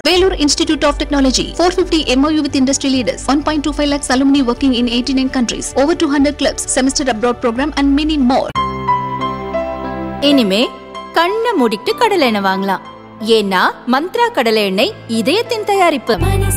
Vellore Institute of Technology, 450 MOU with industry leaders, 1.25 lakhs alumni working in 89 countries, over 200 clubs, semester abroad program and many more. இனிமே கண்ணை மூடிட்டு கடலை எண்ணெய் வாங்கலாம் ஏன்னா மந்த்ரா கடலை எண்ணெய் இதயத்தின் தயாரிப்பு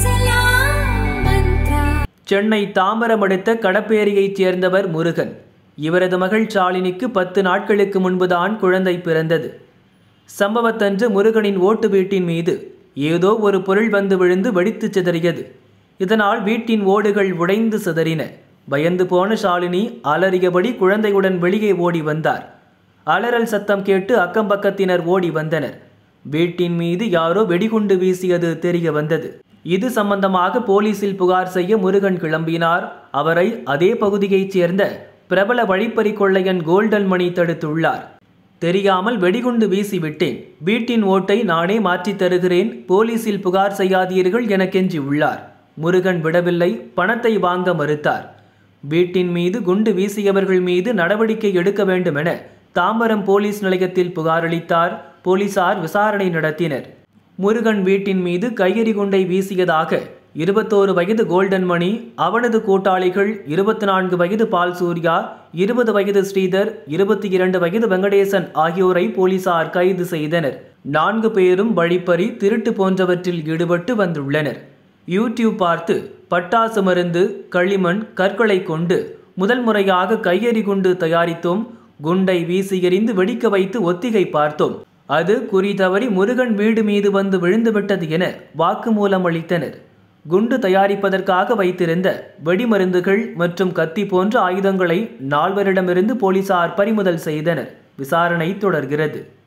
சென்னை தாம்பரம் அடுத்த கடப்பேரியைச் சேர்ந்தவர் முருகன் இவரது மகள் ஷாலினிக்கு பத்து நாட்களுக்கு முன்புதான் குழந்தை பிறந்தது சம்பவத்தன்று முருகனின் ஓட்டு வீட்டின் மீது ஏதோ ஒரு பொருள் வந்து விழுந்து வெடித்து சிதறியது இதனால் வீட்டின் ஓடுகள் உடைந்து சிதறின பயந்து போன ஷாலினி அலறியபடி குழந்தையுடன் வெளியே ஓடி வந்தார் அலறல் சத்தம் கேட்டு அக்கம் பக்கத்தினர் ஓடி வந்தனர் வீட்டின் மீது யாரோ வெடிகுண்டு வீசியது தெரிய வந்தது இது சம்பந்தமாக போலீசில் புகார் செய்ய முருகன் கிளம்பினார் அவரை அதே பகுதியைச் சேர்ந்த பிரபல வழிப்பறி கொள்ளையன் கோல்டன் மணி தடுத்துள்ளார் தெரியாமல் வெடிகுண்டு வீசிவிட்டேன் வீட்டின் ஓட்டை நானே மாற்றித் தருகிறேன் போலீசில் புகார் செய்யாதீர்கள் என கெஞ்சியுள்ளார் முருகன் விடவில்லை பணத்தை வாங்க மறுத்தார் வீட்டின் மீது குண்டு வீசியவர்கள் மீது நடவடிக்கை எடுக்க வேண்டும் என தாம்பரம் போலீஸ் நிலையத்தில் புகாரளித்தார் போலீசார் விசாரணை நடத்தினர் முருகன் வீட்டின் மீது கையெறி குண்டை வீசியதாக இருபத்தோரு வயது கோல்டன் மணி அவனது கூட்டாளிகள் இருபத்தி நான்கு வயது பால் சூர்யா இருபது வயது ஸ்ரீதர் இருபத்தி இரண்டு வயது வெங்கடேசன் ஆகியோரை போலீசார் கைது செய்தனர் நான்கு பேரும் வழிப்பறி திருட்டு போன்றவற்றில் ஈடுபட்டு வந்துள்ளனர் யூடியூப் பார்த்து பட்டாசு மருந்து களிமண் கற்களை கொண்டு முதல் முறையாக கையெறி குண்டு தயாரித்தோம் குண்டை வீசி எறிந்து வெடிக்க வைத்து ஒத்திகை பார்த்தோம் அது குறி தவறி முருகன் வீடு மீது வந்து விழுந்துவிட்டது என வாக்குமூலம் அளித்தனர் குண்டு தயாரிப்பதற்காக வைத்திருந்த வெடிமருந்துகள் மற்றும் கத்தி போன்ற ஆயுதங்களை நால்வரிடமிருந்து போலீசார் பறிமுதல் செய்தனர் விசாரணை தொடர்கிறது